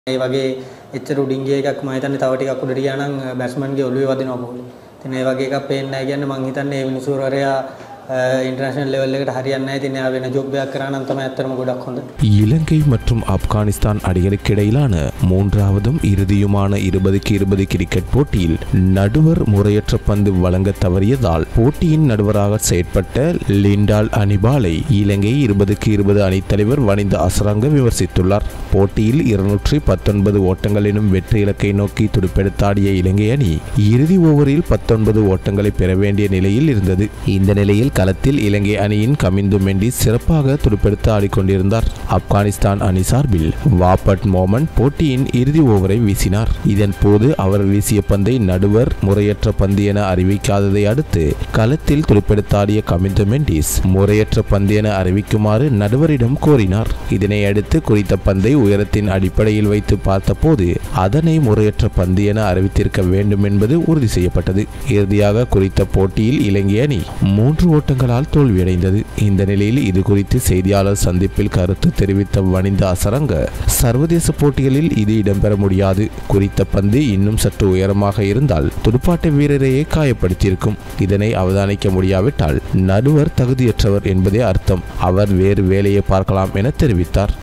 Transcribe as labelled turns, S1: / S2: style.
S1: ඒ වගේ එච්චර උඩින් ගිය එකක් මම හිතන්නේ තව ටිකක් උඩට ගියා නම් බැට්ස්මන්ගේ ඔළුවේ වදිනවා බෝලේ. ඉතින් ඒ වගේ එකක් පේන්නේ නැහැ කියන්නේ මම හිතන්නේ ඒ විනිසුරරයා ඉන්ටර්නැෂනල් ලෙවල් එකට හරියන්නේ නැහැ. ඉතින් එයා වෙන ජොබ් එකක් කරා නම් තමයි ඇත්තටම ගොඩක් හොඳ.
S2: இலங்கை மற்றும் ஆப்கானிஸ்தான் அணிகளுக்கு இடையிலான மூன்றாவதும் இறுதியுமான இருபதுக்கு இருபது கிரிக்கெட் போட்டியில் நடுவர் முறையற்ற பந்து வழங்க தவறியதால் போட்டியின் நடுவராக செயற்பட்ட லிண்டால் அனிபாலை இலங்கை இருபதுக்கு இருபது அணித்தலைவர் வனிந்த அசரங்க விமர்சித்துள்ளார் போட்டியில் இருநூற்றி பத்தொன்பது ஓட்டங்கள் எனும் வெற்றி இலக்கை நோக்கி துடுப்பெடுத்தாடிய இலங்கை அணி இறுதி ஓவரில் பத்தொன்பது ஓட்டங்களை பெற வேண்டிய நிலையில் இருந்தது இந்த நிலையில் களத்தில் இலங்கை அணியின் கமிந்து மெண்டி சிறப்பாக துடுப்பெடுத்து ஆடிக்கொண்டிருந்தார் ஆப்கானிஸ்தான் அணி சார்பில் வாபட் மோமன் போட்டியின் இறுதி ஓவரை வீசினார் இதன் போது அவர் வீசிய பந்தை நடுவர் முறையற்ற பந்து என அறிவிக்காததை அடுத்து களத்தில் துடுப்பெடுத்தாடிய கமிந்து மெண்டிஸ் முறையற்ற பந்து என அறிவிக்குமாறு நடுவரிடம் கோரினார் இதனை அடுத்து குறித்த பந்தை உயரத்தின் அடிப்படையில் வைத்து பார்த்தபோது அதனை முறையற்ற பந்து என அறிவித்திருக்க வேண்டும் என்பது உறுதி செய்யப்பட்டது இறுதியாக குறித்த போட்டியில் இலங்கை அணி மூன்று ஓட்டங்களால் தோல்வியடைந்தது இந்த நிலையில் இது குறித்து செய்தியாளர் சந்திப்பில் கருத்து தெரிவித்த வனிந்த அசரங்க சர்வதேச போட்டிகளில் இது இடம்பெற முடியாது குறித்த பந்து இன்னும் சற்று உயரமாக இருந்தால் துடுப்பாட்ட வீரரையே காயப்படுத்தியிருக்கும் இதனை அவதானிக்க முடியாவிட்டால் நடுவர் தகுதியற்றவர் என்பதே அர்த்தம் அவர் வேறு வேலையை பார்க்கலாம் என தெரிவித்தார்